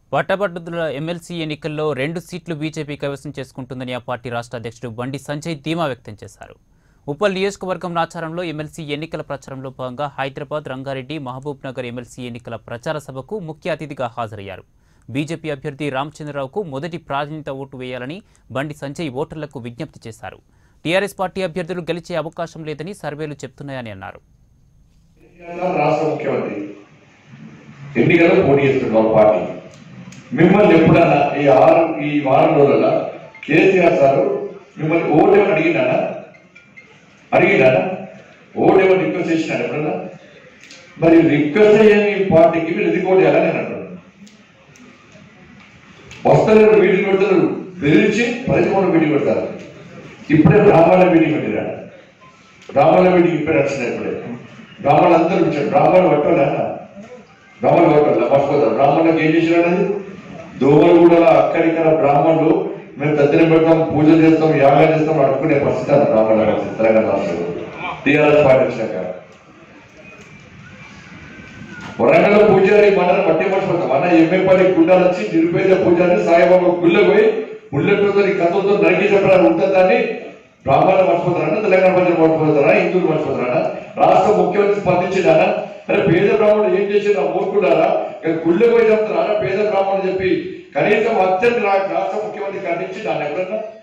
పట్టభద్రుల ఎమ్మెల్సీ ఎన్నికల్లో రెండు సీట్లు బీజేపీ కైవసం చేసుకుంటుందని ఆ పార్టీ రాష్ట్ర అధ్యక్షుడు బండి సంజయ్ ధీమా వ్యక్తం చేశారు ఉప్పల్ నియోజకవర్గం నాచారంలో ఎమ్మెల్సీ ఎన్నికల ప్రచారంలో భాగంగా హైదరాబాద్ రంగారెడ్డి మహబూబ్ నగర్ ఎమ్మెల్సీ ఎన్నికల ప్రచార సభకు ముఖ్య అతిథిగా హాజరయ్యారు బీజేపీ అభ్యర్థి రామచంద్రరావుకు మొదటి ప్రాధాన్యత ఓటు వేయాలని బండి సంజయ్ ఓటర్లకు విజ్ఞప్తి చేశారు టీఆర్ఎస్ పార్టీ అభ్యర్థులు గెలిచే అవకాశం లేదని సర్వేలు చెప్తున్నాయని అన్నారు కేసీఆర్ రాష్ట్ర ముఖ్యమంత్రి ఎన్నికల్లో పోటీ చేస్తున్నారు పార్టీ మిమ్మల్ని ఎప్పుడన్నా ఈ ఆరు ఈ వారం రోజుల కేసీఆర్ సార్ మిమ్మల్ని ఓటేమని అడిగినానా అడిగినానా ఓటేమని రిక్వెస్ట్ చేసినాడు ఎప్పుడన్నా మరి రిక్వెస్ట్ అయ్యని పార్టీకి మీరు ఎందుకు ఓటు చేయాలని నేను అంటున్నాను వస్తలేరు మీటింగ్ పెడతారు బెదిరించి పదిహేను మీటింగ్ పెడతారు ఇప్పుడే బ్రాహ్మణ మీటింగ్ పెట్టారు బ్రాహ్మణ మీటింగ్ ఇప్పుడే నడిచినాయి ఇప్పుడే బ్రాహ్మణులు అందరూ వచ్చారు బ్రాహ్మణులు పట్టాలా బ్రాహ్మణులు పట్టాలి మర్చిపోతారు బ్రాహ్మణులకు ఏం చేసినాడు అది దోమలు కూడా అక్కడిక్కడ బ్రాహ్మణులు మేము తద్దిన పెడతాం పూజలు చేస్తాం యాగాలు చేస్తాం అడుక్కునే పరిస్థితి అన్న బ్రాహ్మణుల పరిస్థితి తెలంగాణ రాష్ట్రంలో టీఆర్ఎస్ పార్టీ వచ్చాక వరంగల్ పూజారి మన పట్టి మర్చిపోతాం మన ఎమ్మెపల్లి గుండాలు వచ్చి నిరుపేద పూజారి సాయిబాబా గుళ్ళ పోయి బుల్లెట్లతో కథలతో నరికి చెప్పడానికి ఉంటుందని బ్రాహ్మణులు మర్చిపోతారా తెలంగాణ ప్రజలు మర్చిపోతారా హిందువులు మర్చిపోతారా రాష్ట్ర ముఖ్యమంత్రి స్పందించినారా అరే పేద బ్రాహ్మణుడు ఏం చేసిన మూర్ఖుడారా గుళ్ళ పోయి చెప్తారా పేద బ్రాహ్మణుడు చెప్పి కనీసం అత్యంత రాష్ట్ర ముఖ్యమంత్రి ఖండించి దాన్ని ఎప్పుడన్నా